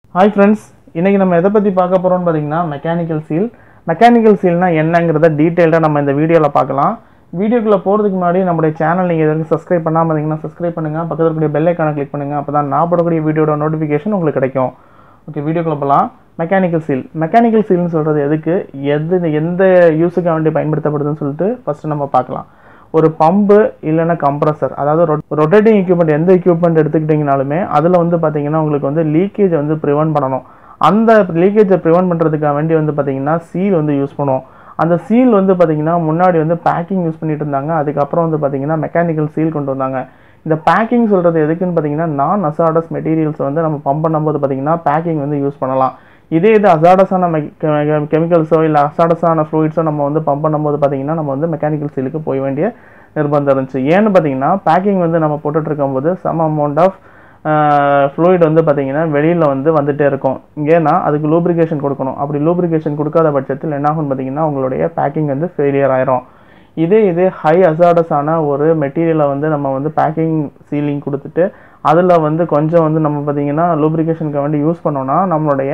hi friends இன்றைக்கி நம்ம எதை பற்றி பார்க்க போகிறோம்னு பார்த்தீங்கன்னா மெக்கானிக்கல் சீல் மெக்கானிக்கல் சீல்னா என்னங்கிறத டீட்டெயில்டாக நம்ம இந்த வீடியோவில் பார்க்கலாம் வீடியோக்குள்ளே போகிறதுக்கு முன்னாடி நம்மளுடைய சேனல் நீங்கள் எதுவும் சப்ஸ்கிரைப் பண்ணாமல் இருந்தீங்கன்னா சப்ஸ்கிரைப் பண்ணுங்கள் பக்கத்தில் இருக்கக்கூடிய பெல் ஐக்கானை கிளிக் பண்ணுங்கள் அப்போ தான் நான் போடக்கூடிய வீடியோட நோட்டிஃபிகேஷன் உங்களுக்கு கிடைக்கும் ஓகே வீடியோக்குள்ளே போகலாம் மெக்கானிக்கல் சீல் மெக்கானிக்கல் சீல்னு சொல்கிறது எதுக்கு எது எந்த யூஸுக்கு வேண்டி பயன்படுத்தப்படுதுன்னு சொல்லிட்டு ஃபஸ்ட்டு நம்ம பார்க்கலாம் ஒரு பம்பு இல்லைன்னா கம்ப்ரஸர் அதாவது ரொட்டேட்டிங் எக்யூப்மெண்ட் எந்த எக்யூப்மெண்ட் எடுத்துக்கிட்டிங்கனாலுமே அதில் வந்து பார்த்தீங்கன்னா உங்களுக்கு வந்து லீக்கேஜ் வந்து ப்ரிவென்ட் பண்ணணும் அந்த லீக்கேஜை ப்ரிவென்ட் பண்ணுறதுக்காக வேண்டி வந்து பார்த்தீங்கன்னா சீல் வந்து யூஸ் பண்ணுவோம் அந்த சீல் வந்து பார்த்தீங்கன்னா முன்னாடி வந்து பேக்கிங் யூஸ் பண்ணிட்டு இருந்தாங்க அதுக்கப்புறம் வந்து பார்த்தீங்கன்னா மெக்கானிக்கல் சீல் கொண்டு வந்தாங்க இந்த பேக்கிங் சொல்கிறது எதுக்குன்னு பார்த்தீங்கன்னா நான் அசாடஸ் மெட்டீரியல்ஸ் வந்து நம்ம பம்ப் பண்ணும்போது பார்த்தீங்கன்னா பேக்கிங் வந்து யூஸ் பண்ணலாம் இதே இது அசாடஸான கெமிக்கல்ஸோ இல்லை அசாடஸான ஃப்ளூயிட்ஸோ நம்ம வந்து பம்ப் பண்ணும்போது பார்த்தீங்கன்னா நம்ம வந்து மெக்கானிக்கல் சீலுக்கு போய் வேண்டிய நிர்பந்தம் இருந்துச்சு ஏன்னு பார்த்தீங்கன்னா பேக்கிங் வந்து நம்ம போட்டுட்டு இருக்கும்போது சம் அமௌண்ட் ஆஃப் ஃப்ளூயிட் வந்து பார்த்தீங்கன்னா வெளியில் வந்து வந்துட்டே இருக்கும் ஏன்னா அதுக்கு லூப்ரிகேஷன் கொடுக்கணும் அப்படி லூப்ரிகேஷன் கொடுக்காத பட்சத்தில் என்ன ஆகும்னு பார்த்தீங்கன்னா உங்களுடைய பேக்கிங் வந்து ஃபெயிலியர் ஆயிரும் இதே இது ஹை அசாடஸான ஒரு மெட்டீரியலை வந்து நம்ம வந்து பேக்கிங் சீலிங் கொடுத்துட்டு அதில் வந்து கொஞ்சம் வந்து நம்ம பார்த்தீங்கன்னா லூப்ரிகேஷனுக்கு வேண்டி யூஸ் பண்ணோம்னா நம்மளுடைய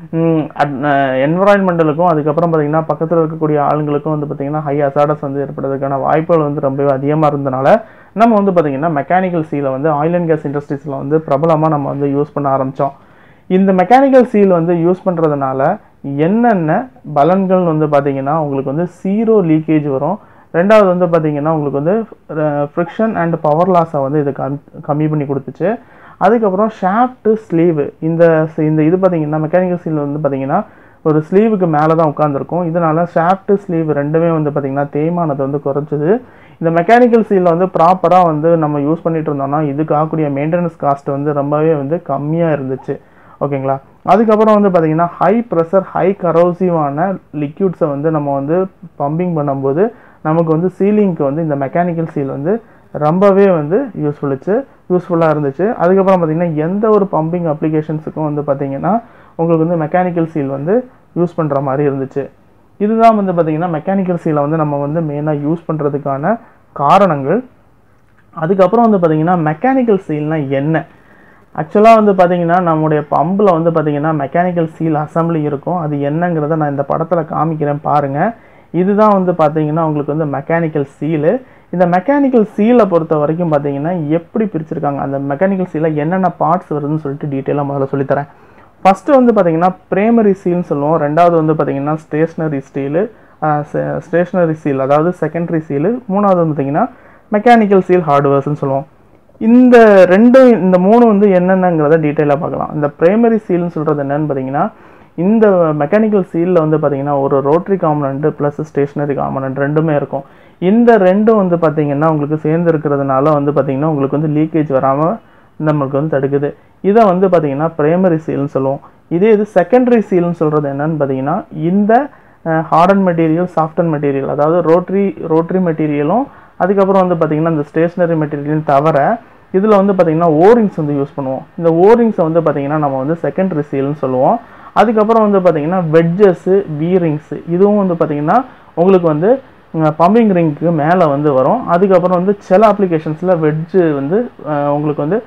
என்வரான்மெண்டலுக்கும் அதுக்கப்புறம் பார்த்தீங்கன்னா பக்கத்தில் இருக்கக்கூடிய ஆளுங்களுக்கும் வந்து பார்த்தீங்கன்னா ஹை அசாடஸ் வந்து ஏற்படுறதுக்கான வாய்ப்புகள் வந்து ரொம்பவே அதிகமாக இருந்தனால நம்ம வந்து பார்த்தீங்கன்னா மெக்கானிக்கல் சீலை வந்து ஆயில் அண்ட் கேஸ் இண்டஸ்ட்ரீஸில் வந்து பிரபலமாக நம்ம வந்து யூஸ் பண்ண ஆரம்பித்தோம் இந்த மெக்கானிக்கல் சீல் வந்து யூஸ் பண்ணுறதுனால என்னென்ன பலன்கள் வந்து பார்த்தீங்கன்னா உங்களுக்கு வந்து ஜீரோ லீக்கேஜ் வரும் ரெண்டாவது வந்து பார்த்தீங்கன்னா உங்களுக்கு வந்து ஃப்ரிக்ஷன் அண்ட் பவர் லாஸை வந்து இது கம் கம்மி பண்ணி கொடுத்துச்சு அதுக்கப்புறம் ஷாஃப்ட்டு ஸ்லீவு இந்த இந்த இது பார்த்தீங்கன்னா மெக்கானிக்கல் சீல் வந்து பார்த்தீங்கன்னா ஒரு ஸ்லீவுக்கு மேலே தான் உட்காந்துருக்கும் இதனால் ஷாஃப்ட்டு ஸ்லீவ் ரெண்டுமே வந்து பார்த்திங்கன்னா தேய்மானத்தை வந்து குறைச்சிது இந்த மெக்கானிக்கல் சீலில் வந்து ப்ராப்பராக வந்து நம்ம யூஸ் பண்ணிட்டு இருந்தோம்னா இதுக்கு ஆகக்கூடிய மெயின்டெனன்ஸ் காஸ்ட் வந்து ரொம்பவே வந்து கம்மியாக இருந்துச்சு ஓகேங்களா அதுக்கப்புறம் வந்து பார்த்திங்கன்னா ஹை ப்ரெஷர் ஹை கரோசிவான லிக்யூட்ஸை வந்து நம்ம வந்து பம்பிங் பண்ணும்போது நமக்கு வந்து சீலிங்க்கு வந்து இந்த மெக்கானிக்கல் சீல் வந்து ரொம்பவே வந்து யூஸ்ஃபுல்லுச்சு யூஸ்ஃபுல்லாக இருந்துச்சு அதுக்கப்புறம் பார்த்திங்கன்னா எந்த ஒரு பம்பிங் அப்ளிகேஷன்ஸுக்கும் வந்து பார்த்திங்கன்னா உங்களுக்கு வந்து மெக்கானிக்கல் சீல் வந்து யூஸ் பண்ணுற மாதிரி இருந்துச்சு இதுதான் வந்து பார்த்திங்கன்னா மெக்கானிக்கல் சீலை வந்து நம்ம வந்து மெயினாக யூஸ் பண்ணுறதுக்கான காரணங்கள் அதுக்கப்புறம் வந்து பார்த்திங்கன்னா மெக்கானிக்கல் சீல்னால் என்ன ஆக்சுவலாக வந்து பார்த்திங்கன்னா நம்முடைய பம்பில் வந்து பார்த்திங்கன்னா மெக்கானிக்கல் சீல் அசம்பிளி இருக்கும் அது என்னங்கிறத நான் இந்த படத்தில் காமிக்கிறேன் பாருங்கள் இதுதான் வந்து பார்த்திங்கன்னா உங்களுக்கு வந்து மெக்கானிக்கல் சீலு இந்த மெக்கானிக்கல் சீலை பொறுத்த வரைக்கும் பார்த்தீங்கன்னா எப்படி பிரிச்சிருக்காங்க அந்த மெக்கானிக்கல் சீலில் என்னென்ன பார்ட்ஸ் வருதுன்னு சொல்லிட்டு டீட்டெயிலாக முதல்ல சொல்லித்தரேன் ஃபஸ்ட்டு வந்து பார்த்தீங்கன்னா ப்ரேமரி சீல்னு சொல்லுவோம் ரெண்டாவது வந்து பார்த்தீங்கன்னா ஸ்டேஷ்னரி ஸ்டீலு ஸ்டேஷ்னரி சீல் அதாவது செகண்டரி சீலு மூணாவது வந்து பார்த்தீங்கன்னா மெக்கானிக்கல் சீல் ஹார்ட்வேர்ஸ்னு சொல்லுவோம் இந்த ரெண்டும் இந்த மூணு வந்து என்னென்னங்கிறத டீட்டெயிலாக பார்க்கலாம் இந்த ப்ரைமரி சீல்னு சொல்கிறது என்னன்னு பார்த்தீங்கன்னா இந்த மெக்கானிக்கல் சீலில் வந்து பார்த்தீங்கன்னா ஒரு rotary component plus stationary component ரெண்டுமே இருக்கும் இந்த ரெண்டும் வந்து பார்த்தீங்கன்னா உங்களுக்கு சேர்ந்து இருக்கிறதுனால வந்து பார்த்தீங்கன்னா உங்களுக்கு வந்து லீக்கேஜ் வராமல் நம்மளுக்கு வந்து தடுக்குது இதை வந்து பார்த்தீங்கன்னா ப்ரைமரி சீல்னு சொல்லுவோம் இதே இது செகண்டரி சீல்னு சொல்கிறது என்னன்னு பார்த்தீங்கன்னா இந்த ஹார்டன் மெட்டீரியல் சாஃப்டன் மெட்டீரியல் அதாவது ரோட்ரி ரோட்ரி மெட்டீரியலும் அதுக்கப்புறம் வந்து பார்த்தீங்கன்னா இந்த ஸ்டேஷ்னரி மெட்டீரியலும் தவிர இதில் வந்து பார்த்தீங்கன்னா ஓரிங்ஸ் வந்து யூஸ் பண்ணுவோம் இந்த ஓரிங்ஸை வந்து பார்த்தீங்கன்னா நம்ம வந்து செகண்டரி சீல்னு சொல்லுவோம் அதுக்கப்புறம் வந்து பார்த்தீங்கன்னா வெட்ஜஸ்ஸு வீரிங்ஸு இதுவும் வந்து பார்த்தீங்கன்னா உங்களுக்கு வந்து பம்பிங் ரிங்க்கு மேலே வந்து வரும் அதுக்கப்புறம் வந்து சில அப்ளிகேஷன்ஸில் வெட்ஜு வந்து உங்களுக்கு வந்து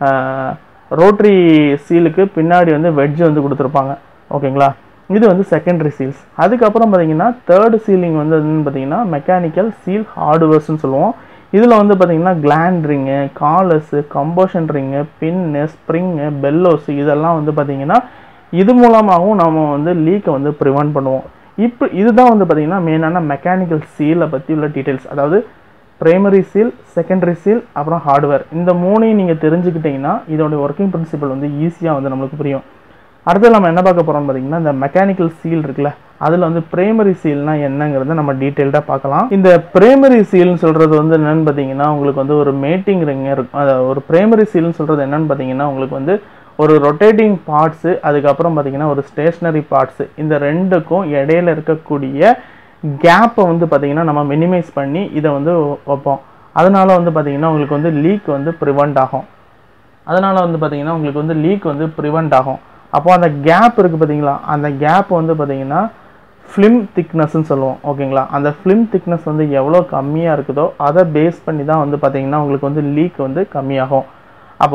ரோட்ரி சீலுக்கு பின்னாடி வந்து வெட்ஜ் வந்து கொடுத்துருப்பாங்க ஓகேங்களா இது வந்து செகண்டரி சீல்ஸ் அதுக்கப்புறம் பார்த்தீங்கன்னா தேர்டு சீலிங் வந்து என்னன்னு பார்த்தீங்கன்னா மெக்கானிக்கல் சீல் ஹார்ட்வேர்ஸ்னு சொல்லுவோம் இதில் வந்து பார்த்தீங்கன்னா gland ring collars composition ring pin spring bellows இதெல்லாம் வந்து பார்த்தீங்கன்னா இது மூலமாகவும் நம்ம வந்து லீக்கை வந்து ப்ரிவென்ட் பண்ணுவோம் இப்போ இதுதான் வந்து பார்த்தீங்கன்னா மெயினான மெக்கானிக்கல் சீலை பற்றி உள்ள டீட்டெயில்ஸ் அதாவது ப்ரைமரி சீல் செகண்டரி சீல் அப்புறம் ஹார்ட்வேர் இந்த மூணையும் நீங்கள் தெரிஞ்சுக்கிட்டிங்கன்னா இதோடைய ஒர்க்கிங் பிரின்சிபல் வந்து ஈஸியாக வந்து நம்மளுக்கு புரியும் அடுத்து நம்ம என்ன பார்க்க போகிறோம்னு பார்த்தீங்கன்னா இந்த மெக்கானிக்கல் சீல் இருக்குல்ல அதில் வந்து பிரைமரி சீல்னா என்னங்கிறத நம்ம டீட்டெயில்டாக பார்க்கலாம் இந்த பிரைமரி சீல்னு சொல்கிறது வந்து என்னென்னு பார்த்தீங்கன்னா உங்களுக்கு வந்து ஒரு மேட்டிங் ரிங் இருக்கும் அதை ஒரு பிரைமரி சீல்னு சொல்கிறது என்னென்னு பார்த்தீங்கன்னா உங்களுக்கு வந்து ஒரு ரொட்டேட்டிங் பார்ட்ஸு அதுக்கப்புறம் பார்த்தீங்கன்னா ஒரு ஸ்டேஷ்னரி பார்ட்ஸு இந்த ரெண்டுக்கும் இடையில இருக்கக்கூடிய கேப்பை வந்து பார்த்தீங்கன்னா நம்ம மினிமைஸ் பண்ணி இதை வந்து வைப்போம் அதனால் வந்து பார்த்தீங்கன்னா உங்களுக்கு வந்து லீக் வந்து ப்ரிவெண்ட் ஆகும் அதனால் வந்து பார்த்தீங்கன்னா உங்களுக்கு வந்து லீக் வந்து ப்ரிவெண்ட் ஆகும் அப்போ அந்த கேப் இருக்குது பார்த்தீங்களா அந்த கேப் வந்து பார்த்தீங்கன்னா ஃபிலிம் திக்னஸ்ன்னு சொல்லுவோம் ஓகேங்களா அந்த ஃபிலிம் திக்னஸ் வந்து எவ்வளோ கம்மியாக இருக்குதோ அதை பேஸ் பண்ணி தான் வந்து பார்த்தீங்கன்னா உங்களுக்கு வந்து லீக் வந்து கம்மியாகும் அப்போது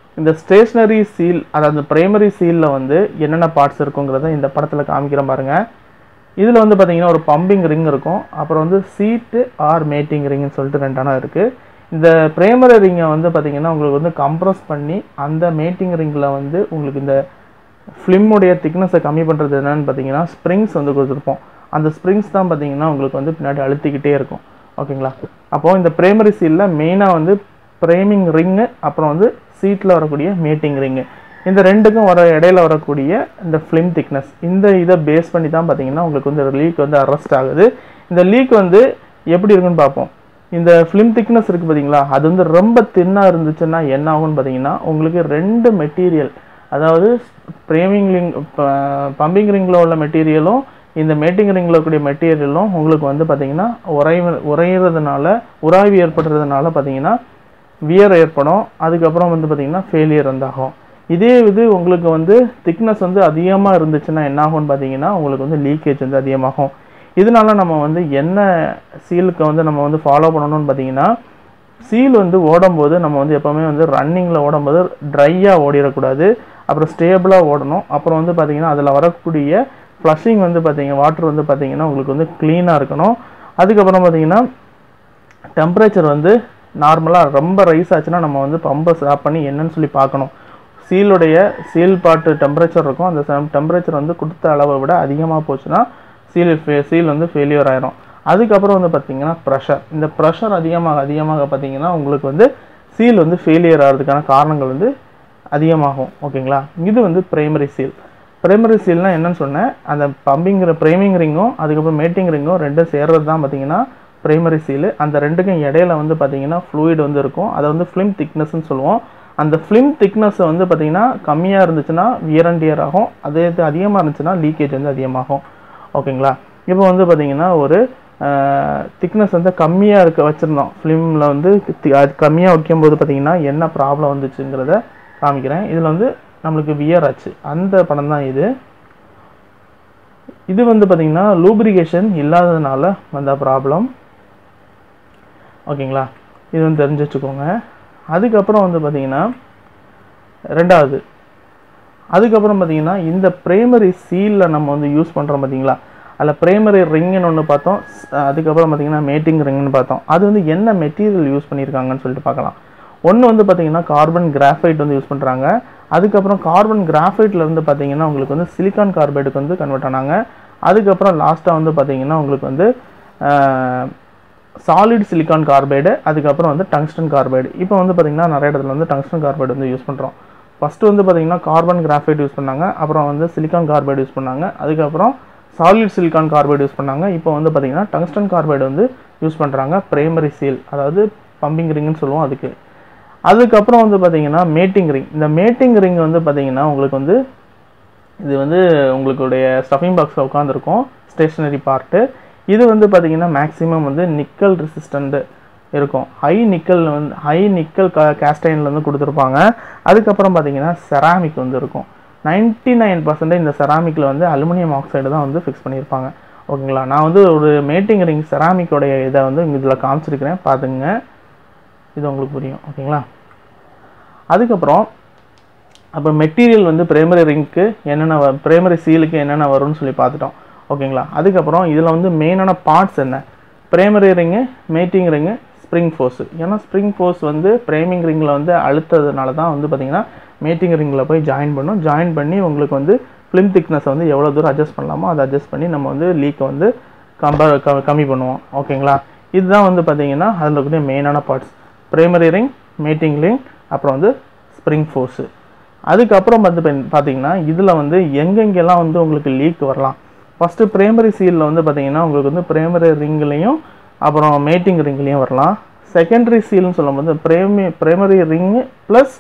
இந்த ஸ்டேஷ்னரி சீல் அதாவது பிரைமரி சீலில் வந்து என்னென்ன பார்ட்ஸ் இருக்குங்கிறத இந்த படத்தில் காமிக்கிறேன் பாருங்க இதில் வந்து பார்த்தீங்கன்னா ஒரு பம்பிங் ரிங் இருக்கும் அப்புறம் வந்து சீட்டு ஆர் மேட்டிங் ரிங்னு சொல்லிட்டு ரெண்டான இருக்குது இந்த பிரைமரி ரிங்கை வந்து பார்த்தீங்கன்னா உங்களுக்கு வந்து கம்ப்ரஸ் பண்ணி அந்த மேட்டிங் ரிங்கில் வந்து உங்களுக்கு இந்த ஃபிலிமுடைய திக்னஸை கம்மி பண்ணுறது என்னன்னு பார்த்தீங்கன்னா ஸ்ப்ரிங்ஸ் வந்து கொடுத்துருப்போம் அந்த ஸ்ப்ரிங்ஸ் தான் பார்த்தீங்கன்னா உங்களுக்கு வந்து பின்னாடி அழுத்திக்கிட்டே இருக்கும் ஓகேங்களா அப்போது இந்த பிரைமரி சீலில் மெயினாக வந்து ப்ரேமிங் ரிங்கு அப்புறம் வந்து சீட்டில் வரக்கூடிய மேட்டிங் ரிங்கு இந்த ரெண்டுக்கும் வர இடையில வரக்கூடிய இந்த ஃபிலிம் திக்னஸ் இந்த இதை பேஸ் பண்ணி தான் பார்த்தீங்கன்னா உங்களுக்கு வந்து லீக் வந்து அரெஸ்ட் ஆகுது இந்த லீக் வந்து எப்படி இருக்குன்னு பார்ப்போம் இந்த ஃபிலிம் திக்னஸ் இருக்குது பார்த்தீங்களா அது வந்து ரொம்ப தின்னாக இருந்துச்சுன்னா என்ன ஆகும்னு பார்த்தீங்கன்னா உங்களுக்கு ரெண்டு மெட்டீரியல் அதாவது பிரேமிங் ரிங் பம்பிங் ரிங்கில் உள்ள மெட்டீரியலும் இந்த மேட்டிங் ரிங்கில் இருக்கக்கூடிய மெட்டீரியலும் உங்களுக்கு வந்து பார்த்தீங்கன்னா உறைவு உறையிறதுனால உராய்வு ஏற்படுறதுனால பார்த்தீங்கன்னா வியர் ஏற்படும் அதுக்கப்புறம் வந்து பார்த்தீங்கன்னா ஃபெயிலியர் வந்து ஆகும் இதே இது உங்களுக்கு வந்து திக்னஸ் வந்து அதிகமாக இருந்துச்சுன்னா என்ன ஆகும்னு பார்த்தீங்கன்னா உங்களுக்கு வந்து லீக்கேஜ் வந்து அதிகமாகும் இதனால நம்ம வந்து என்ன சீலுக்கு வந்து நம்ம வந்து ஃபாலோ பண்ணணும்னு பார்த்தீங்கன்னா சீல் வந்து ஓடும்போது நம்ம வந்து எப்போவுமே வந்து ரன்னிங்கில் ஓடும்போது ட்ரையாக ஓடிடக்கூடாது அப்புறம் ஸ்டேபிளாக ஓடணும் அப்புறம் வந்து பார்த்தீங்கன்னா அதில் வரக்கூடிய ஃப்ளஷிங் வந்து பார்த்தீங்க வாட்டர் வந்து பார்த்தீங்கன்னா உங்களுக்கு வந்து க்ளீனாக இருக்கணும் அதுக்கப்புறம் பார்த்தீங்கன்னா டெம்பரேச்சர் வந்து நார்மலாக ரொம்ப ரைஸ் ஆச்சுன்னா நம்ம வந்து பம்பை ஸ்டாப் பண்ணி என்னன்னு சொல்லி பார்க்கணும் சீலுடைய சீல் பாட்டு டெம்பரேச்சர் இருக்கும் அந்த டெம்பரேச்சர் வந்து கொடுத்த அளவை விட அதிகமாக போச்சுன்னா சீல் சீல் வந்து ஃபெயிலியர் ஆயிரும் அதுக்கப்புறம் வந்து பார்த்தீங்கன்னா ப்ரெஷர் இந்த ப்ரெஷர் அதிகமாக அதிகமாக பார்த்தீங்கன்னா உங்களுக்கு வந்து சீல் வந்து ஃபெயிலியர் ஆகிறதுக்கான காரணங்கள் வந்து அதிகமாகும் ஓகேங்களா இது வந்து பிரைமரி சீல் பிரைமரி சீல்னால் என்னன்னு சொன்னேன் அந்த பம்பிங் ப்ரைமிங் ரிங்கும் அதுக்கப்புறம் மேட்டிங் ரிங்கும் ரெண்டும் சேர்றது தான் பார்த்தீங்கன்னா பிரைமரி சீலு அந்த ரெண்டுக்கும் இடையில வந்து பார்த்தீங்கன்னா ஃப்ளூயிட் வந்து இருக்கும் அதை வந்து ஃபிலிம் திக்னஸ்ன்னு சொல்லுவோம் அந்த ஃபிலிம் திக்னஸ் வந்து பார்த்தீங்கன்னா கம்மியாக இருந்துச்சுன்னா வியர் அண்ட் டியர் ஆகும் அதே இது அதிகமாக இருந்துச்சுன்னா லீக்கேஜ் வந்து அதிகமாகும் ஓகேங்களா இப்போ வந்து பார்த்தீங்கன்னா ஒரு திக்னஸ் வந்து கம்மியாக இருக்க வச்சுருந்தோம் ஃபிலிமில் வந்து தி- அது கம்மியாக வைக்கும்போது பார்த்தீங்கன்னா என்ன ப்ராப்ளம் வந்துச்சுங்கிறத காமிக்கிறேன் இதில் வந்து நம்மளுக்கு வியர் ஆச்சு அந்த படம் தான் இது இது வந்து பார்த்தீங்கன்னா லூப்ரிகேஷன் இல்லாததுனால வந்த ப்ராப்ளம் ஓகேங்களா இது வந்து தெரிஞ்சு வச்சுக்கோங்க அதுக்கப்புறம் வந்து பார்த்தீங்கன்னா ரெண்டாவது அதுக்கப்புறம் பார்த்தீங்கன்னா இந்த பிரைமரி சீலில் நம்ம வந்து யூஸ் பண்ணுறோம் பார்த்தீங்களா அதில் பிரைமரி ரிங்குன்னு ஒன்று பார்த்தோம் ஸ்- அதுக்கப்புறம் பார்த்தீங்கன்னா மேட்டிங் ரிங்னு பார்த்தோம் அது வந்து என்ன மெட்டீரியல் யூஸ் பண்ணியிருக்காங்கன்னு சொல்லிட்டு பார்க்கலாம் ஒன்று வந்து பார்த்தீங்கன்னா கார்பன் கிராஃபைட் வந்து யூஸ் பண்ணுறாங்க அதுக்கப்புறம் கார்பன் கிராஃபைட்ல இருந்து பார்த்தீங்கன்னா உங்களுக்கு வந்து சிலிக்கான் கார்பைடுக்கு வந்து கன்வெர்ட் ஆனாங்க அதுக்கப்புறம் லாஸ்ட்டாக வந்து பார்த்தீங்கன்னா உங்களுக்கு வந்து சாலிட் சிலிக்கான் கார்பைடு அதுக்கப்புறம் வந்து டங்ஸ்டன் கார்பைடு இப்போ வந்து பார்த்தீங்கன்னா நிறைய இடத்துல வந்து டங்ஸ்டன் கார்பைடு வந்து யூஸ் பண்ணுறோம் ஃபஸ்ட்டு வந்து பார்த்தீங்கன்னா கார்பன் கிராஃபைட் யூஸ் பண்ணாங்க அப்புறம் வந்து சிலிக்கான் கார்பைடு யூஸ் பண்ணாங்க அதுக்கப்புறம் சாலிட் சிலிக்கான் கார்பைடு யூஸ் பண்ணாங்க இப்போ வந்து பார்த்தீங்கன்னா டங்ஸ்டன் கார்பைடு வந்து யூஸ் பண்ணுறாங்க பிரைமரி சீல் அதாவது பம்பிங் ரிங்னு சொல்லுவோம் அதுக்கு அதுக்கப்புறம் வந்து பார்த்தீங்கன்னா மேட்டிங் ரிங் இந்த மேட்டிங் ரிங் வந்து பார்த்தீங்கன்னா உங்களுக்கு வந்து இது வந்து உங்களுடைய ஸ்டஃபிங் பாக்ஸில் உட்காந்துருக்கும் ஸ்டேஷனரி பார்ட்டு இது வந்து பார்த்தீங்கன்னா மேக்ஸிமம் வந்து நிக்கல் ரெசிஸ்டண்ட் இருக்கும் ஹை நிக்கல் வந்து ஹை நிக்கல் கேஸ்டைனில் வந்து கொடுத்துருப்பாங்க அதுக்கப்புறம் பார்த்தீங்கன்னா செராமிக் வந்து இருக்கும் 99% நைன் பர்சன்டேஜ் இந்த செராமிக்கில் வந்து அலுமினியம் ஆக்சைடு தான் வந்து ஃபிக்ஸ் பண்ணியிருப்பாங்க ஓகேங்களா நான் வந்து ஒரு மேட்டிங் ரிங் செராமிக்கோடைய இதை வந்து இதில் காமிச்சிருக்கிறேன் பார்த்துங்க இது உங்களுக்கு புரியும் ஓகேங்களா அதுக்கப்புறம் அப்போ மெட்டீரியல் வந்து பிரைமரி ரிங்க்கு என்னென்ன பிரைமரி சீலுக்கு என்னென்ன வரும்னு சொல்லி பார்த்துட்டோம் ஓகேங்களா அதுக்கப்புறம் இதில் வந்து மெயினான பார்ட்ஸ் என்ன primary ring mating ring spring force ஏன்னா ஸ்ப்ரிங் ஃபோர்ஸ் வந்து பிரைமிங் ரிங்கில் வந்து அழுத்ததுனால தான் வந்து பார்த்தீங்கன்னா மேட்டிங் ரிங்கில் போய் ஜாயின் பண்ணும் ஜாயின் பண்ணி உங்களுக்கு வந்து ஃபிலிம் திக்னஸை வந்து எவ்வளோ தூரம் அட்ஜஸ்ட் பண்ணலாமோ அதை அட்ஜஸ்ட் பண்ணி நம்ம வந்து லீக்கை வந்து கம்பேர் கம்மி பண்ணுவோம் ஓகேங்களா இதுதான் வந்து பார்த்தீங்கன்னா அதில் இருக்கக்கூடிய மெயினான parts primary ring mating ring அப்புறம் வந்து ஸ்ப்ரிங் ஃபோர்ஸு அதுக்கப்புறம் வந்து பாத்தீ- பார்த்தீங்கன்னா இதில் வந்து எங்கெங்கெல்லாம் வந்து உங்களுக்கு லீக் வரலாம் ஃபஸ்ட்டு பிரைமரி சீலில் வந்து பார்த்தீங்கன்னா உங்களுக்கு வந்து பிரைமரி ரிங்லேயும் அப்புறம் மேட்டிங் ரிங்லேயும் வரலாம் செகண்டரி சீல்னு சொல்லும்போது primary primary ring plus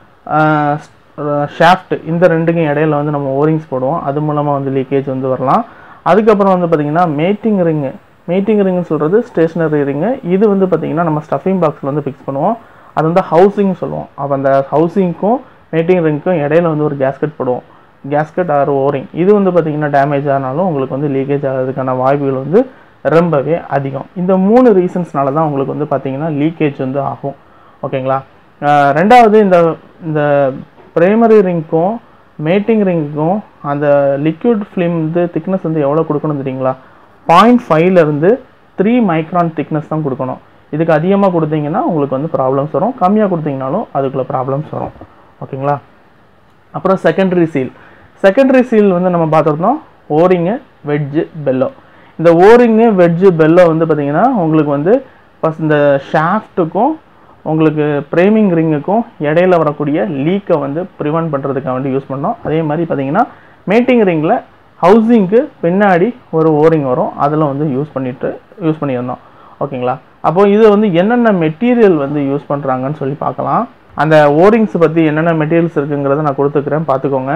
shaft இந்த ரெண்டுக்கும் இடையில வந்து நம்ம ஓரிங்ஸ் போடுவோம் அது மூலமாக வந்து லீக்கேஜ் வந்து வரலாம் அதுக்கப்புறம் வந்து பார்த்தீங்கன்னா மேட்டிங் ரிங்கு மேட்டிங் ரிங்னு சொல்கிறது ஸ்டேஷனரி ரிங்கு இது வந்து பார்த்தீங்கன்னா நம்ம ஸ்டஃபிங் பாக்ஸில் வந்து ஃபிக்ஸ் பண்ணுவோம் அது வந்து ஹவுசிங் சொல்லுவோம் அப்போ அந்த ஹவுசிங்க்கும் மேட்டிங் ரிங்க்கும் இடையில வந்து ஒரு கேஸ்கெட் போடுவோம் கேஸ்கெட் ஆர் ஓரிங் இது வந்து பார்த்தீங்கன்னா டேமேஜ் ஆனாலும் உங்களுக்கு வந்து லீக்கேஜ் ஆகிறதுக்கான வாய்ப்புகள் வந்து ரொம்பவே அதிகம் இந்த மூணு ரீசன்ஸ்னால தான் உங்களுக்கு வந்து பார்த்தீங்கன்னா லீக்கேஜ் வந்து ஆகும் ஓகேங்களா ஆஹ் ரெண்டாவது இந்த இந்த பிரைமரி ரிங்க்கும் மேட்டிங் ரிங்க்கும் அந்த லிக்விட் ஃபிலிம் வந்து திக்னஸ் வந்து எவ்வளோ கொடுக்கணும் தெரியுங்களா பாயிண்ட் ஃபைவ்லேருந்து த்ரீ மைக்ரான் திக்னஸ் தான் கொடுக்கணும் இதுக்கு அதிகமாக கொடுத்தீங்கன்னா உங்களுக்கு வந்து ப்ராப்ளம்ஸ் வரும் கம்மியாக கொடுத்தீங்கனாலும் அதுக்குள்ள ப்ராப்ளம்ஸ் வரும் ஓகேங்களா அப்புறம் செகண்டரி சீல் செகண்டரி சீல் வந்து நம்ம பார்த்துருந்தோம் ஓரிங்கு வெட்ஜு பெல்லோ இந்த ஓரிங்கு வெட்ஜு பெல்லோ வந்து பார்த்தீங்கன்னா உங்களுக்கு வந்து ஃபஸ்ட் இந்த ஷாஃப்ட்டுக்கும் உங்களுக்கு பிரேமிங் ரிங்குக்கும் இடையில வரக்கூடிய லீக்கை வந்து ப்ரிவென்ட் பண்ணுறதுக்காக வேண்டி யூஸ் பண்ணோம் அதே மாதிரி பார்த்தீங்கன்னா மேட்டிங் ரிங்கில் ஹவுசிங்க்கு பின்னாடி ஒரு ஓரிங் வரும் அதில் வந்து யூஸ் பண்ணிட்டு யூஸ் பண்ணியிருந்தோம் ஓகேங்களா அப்போ இது வந்து என்னென்ன மெட்டீரியல் வந்து யூஸ் பண்ணுறாங்கன்னு சொல்லி பார்க்கலாம் அந்த ஓரிங்ஸ் பற்றி என்னென்ன மெட்டீரியல்ஸ் இருக்குங்கிறத நான் கொடுத்துக்கிறேன் பார்த்துக்கோங்க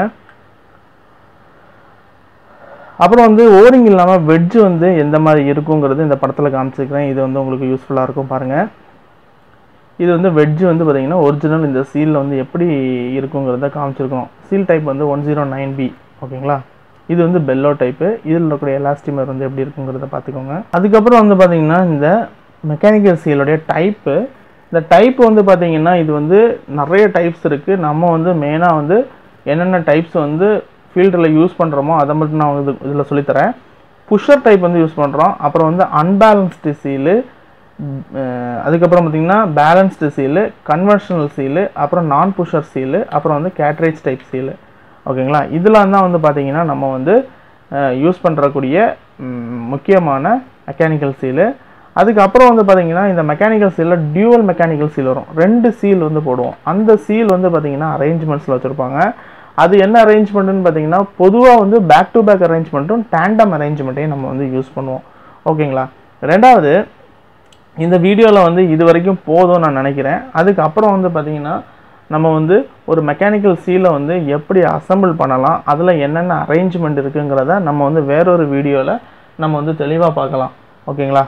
அப்புறம் வந்து ஓரிங் இல்லாமல் வெட்ஜ் வந்து எந்த மாதிரி இருக்குங்கிறது இந்த படத்தில் காமிச்சிருக்கிறேன் இது வந்து உங்களுக்கு யூஸ்ஃபுல்லாக இருக்கும் பாருங்கள் இது வந்து வெட்ஜ் வந்து பார்த்தீங்கன்னா ஒரிஜினல் இந்த சீலில் வந்து எப்படி இருக்குங்கிறத காமிச்சிருக்கோம் சீல் டைப் வந்து ஒன் ஜீரோ நைன் பி ஓகேங்களா இது வந்து பெல்லோ டைப்பு இதில் இருக்கக்கூடிய எலாஸ்டிமர் வந்து எப்படி இருக்குங்கிறத பார்த்துக்கோங்க அதுக்கப்புறம் வந்து பார்த்தீங்கன்னா இந்த மெக்கானிக்கல் சீலோடைய டைப்பு இந்த டைப் வந்து பார்த்தீங்கன்னா இது வந்து நிறைய டைப்ஸ் இருக்குது நம்ம வந்து மெயினாக வந்து என்னென்ன டைப்ஸ் வந்து ஃபீல்டில் யூஸ் பண்ணுறோமோ அதை மட்டும் நான் வந்து இதில் சொல்லித்தரேன் புஷர் டைப் வந்து யூஸ் பண்ணுறோம் அப்புறம் வந்து அன்பேலன்ஸ்டு சீலு அதுக்கப்புறம் பார்த்தீங்கன்னா பேலன்ஸ்டு சீலு கன்வென்ஷனல் சீலு அப்புறம் நான் புஷர் சீலு அப்புறம் வந்து கேட்ரேஜ் டைப் சீலு ஓகேங்களா இதெல்லாம் தான் வந்து பார்த்தீங்கன்னா நம்ம வந்து யூஸ் பண்ணுறக்கூடிய முக்கியமான மெக்கானிக்கல் சீலு அதுக்கப்புறம் வந்து பார்த்தீங்கன்னா இந்த மெக்கானிக்கல் சீலில் டியூவல் மெக்கானிக்கல் சீல் வரும் ரெண்டு சீல் வந்து போடுவோம் அந்த சீல் வந்து பார்த்தீங்கன்னா அரேஞ்ச்மெண்ட்ஸில் வச்சுருப்பாங்க அது என்ன அரேஞ்ச்மெண்ட்டுன்னு பார்த்தீங்கன்னா பொதுவாக வந்து பேக் டு பேக் அரேஞ்ச்மெண்ட்டும் டேண்டம் அரேஞ்ச்மெண்ட்டையும் நம்ம வந்து யூஸ் பண்ணுவோம் ஓகேங்களா ரெண்டாவது இந்த வீடியோவில் வந்து இது வரைக்கும் போதும் நான் நினைக்கிறேன் அதுக்கப்புறம் வந்து பார்த்தீங்கன்னா நம்ம வந்து ஒரு மெக்கானிக்கல் சீலை வந்து எப்படி அசம்பிள் பண்ணலாம் அதில் என்னென்ன அரேஞ்ச்மெண்ட் இருக்குங்கிறத நம்ம வந்து வேறொரு வீடியோவில் நம்ம வந்து தெளிவாக பார்க்கலாம் ஓகேங்களா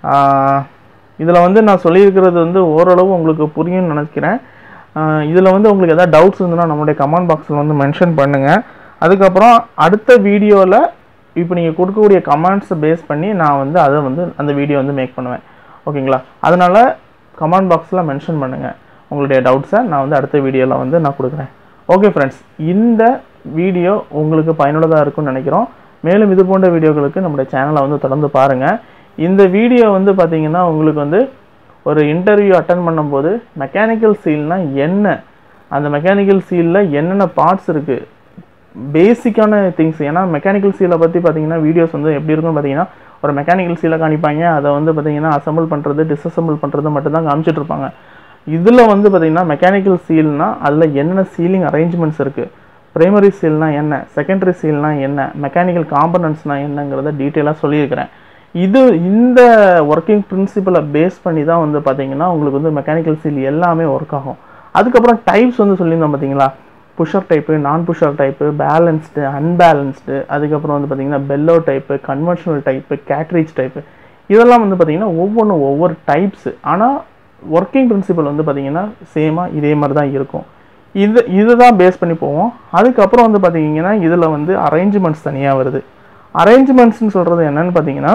இதில் வந்து நான் சொல்லியிருக்கிறது வந்து ஓரளவு உங்களுக்கு புரியும்னு நினைக்கிறேன் இதில் வந்து உங்களுக்கு எதாவது டவுட்ஸ் இருந்ததுன்னா நம்மளுடைய கமெண்ட் பாக்ஸில் வந்து மென்ஷன் பண்ணுங்கள் அதுக்கப்புறம் அடுத்த வீடியோவில் இப்போ நீங்கள் கொடுக்கக்கூடிய கமெண்ட்ஸை பேஸ் பண்ணி நான் வந்து அதை வந்து அந்த வீடியோ வந்து மேக் பண்ணுவேன் ஓகேங்களா அதனால் கமெண்ட் பாக்ஸில் மென்ஷன் பண்ணுங்கள் உங்களுடைய டவுட்ஸை நான் வந்து அடுத்த வீடியோவில் வந்து நான் கொடுக்குறேன் ஓகே ஃப்ரெண்ட்ஸ் இந்த வீடியோ உங்களுக்கு பயனுள்ளதாக இருக்கும்னு நினைக்கிறோம் மேலும் இது போன்ற வீடியோக்களுக்கு நம்முடைய சேனலை வந்து தொடர்ந்து பாருங்கள் இந்த வீடியோ வந்து பார்த்தீங்கன்னா உங்களுக்கு வந்து ஒரு இன்டர்வியூ அட்டன் பண்ணும்போது மெக்கானிக்கல் சீல்னால் என்ன அந்த மெக்கானிக்கல் சீலில் என்னென்ன பார்ட்ஸ் இருக்குது பேசிக்கான திங்ஸ் ஏன்னா மெக்கானிக்கல் சீலை பற்றி பார்த்தீங்கன்னா வீடியோஸ் வந்து எப்படி இருக்கும்னு பார்த்தீங்கன்னா ஒரு மெக்கானிக்கல் சீலை காணிப்பாங்க அதை வந்து பார்த்தீங்கன்னா அசம்பிள் பண்ணுறது டிஸ்அசம்பிள் பண்ணுறது மட்டும் தான் காமிச்சிட்டு இருப்பாங்க இதில் வந்து பார்த்தீங்கன்னா மெக்கானிக்கல் சீல்னா அதில் என்னென்ன சீலிங் அரேஞ்ச்மெண்ட்ஸ் இருக்குது பிரைமரி சீல்னா என்ன செகண்டரி சீல்னா என்ன மெக்கானிக்கல் காம்பனன்ட்ஸ்னால் என்னங்கிறத டீட்டெயிலாக சொல்லியிருக்கிறேன் இது இந்த ஒர்க்கிங் பிரின்சிபலை பேஸ் பண்ணி தான் வந்து பார்த்தீங்கன்னா உங்களுக்கு வந்து மெக்கானிக்கல் சீல் எல்லாமே ஒர்க் ஆகும் அதுக்கப்புறம் டைப்ஸ் வந்து சொல்லியிருந்தோம் பார்த்தீங்களா புஷர் டைப்பு நான் புஷர் டைப்பு பேலன்ஸ்டு அன்பேலன்ஸ்டு அதுக்கப்புறம் வந்து பார்த்தீங்கன்னா bellow type conventional type cartridge type இதெல்லாம் வந்து பார்த்தீங்கன்னா ஒவ்வொன்றும் ஒவ்வொரு டைப்ஸு ஆனால் ஒர்க்கிங் பிரின்சிபல் வந்து பார்த்தீங்கன்னா சேமாக இதே மாதிரி தான் இருக்கும் இது இது தான் பேஸ் பண்ணி போவோம் அதுக்கப்புறம் வந்து பார்த்தீங்கன்னா இதில் வந்து அரேஞ்ச்மெண்ட்ஸ் தனியாக வருது அரேஞ்ச்மெண்ட்ஸ்னு சொல்கிறது என்னன்னு பார்த்தீங்கன்னா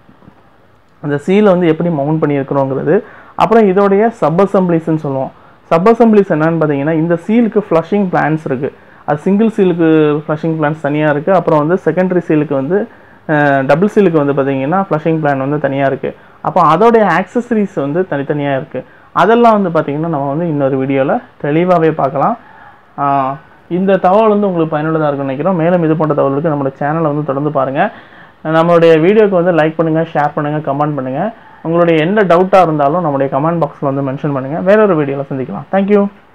அந்த சீலை வந்து எப்படி மவுண்ட் பண்ணியிருக்கிறோங்கிறது அப்புறம் இதோடைய சப் அசம்பிளிஸ்ன்னு சொல்லுவோம் சப் அசம்பிளிஸ் என்னன்னு பார்த்தீங்கன்னா இந்த சீலுக்கு ஃப்ளஷிங் பிளான்ஸ் இருக்குது அது சிங்கிள் சீலுக்கு ஃப்ளஷிங் பிளான்ஸ் தனியாக இருக்குது அப்புறம் வந்து செகண்டரி சீலுக்கு வந்து டபுள் சீலுக்கு வந்து பார்த்தீங்கன்னா ஃப்ளஷிங் பிளான் வந்து தனியாக இருக்குது அப்போ அதோடைய ஆக்சசரிஸ் வந்து தனித்தனியாக இருக்குது அதெல்லாம் வந்து பார்த்திங்கன்னா நம்ம வந்து இன்னொரு வீடியோவில் தெளிவாகவே பார்க்கலாம் ஆஹ் இந்த தகவல் வந்து உங்களுக்கு பயனுள்ளதாக இருக்கும்னு நினைக்கிறோம் மேலும் இது போன்ற தகவலுக்கு நம்மளோட சேனலை வந்து தொடர்ந்து பாருங்கள் நம்மளுடைய வீடியோக்கு வந்து லைக் பண்ணுங்கள் ஷேர் பண்ணுங்கள் கமெண்ட் பண்ணுங்கள் உங்களுடைய எந்த டவுட்டாக இருந்தாலும் நம்மளுடைய கமெண்ட் பாக்ஸில் வந்து மென்ஷன் பண்ணுங்கள் வேறொரு வீடியோவில் சந்திக்கலாம் தேங்க்யூ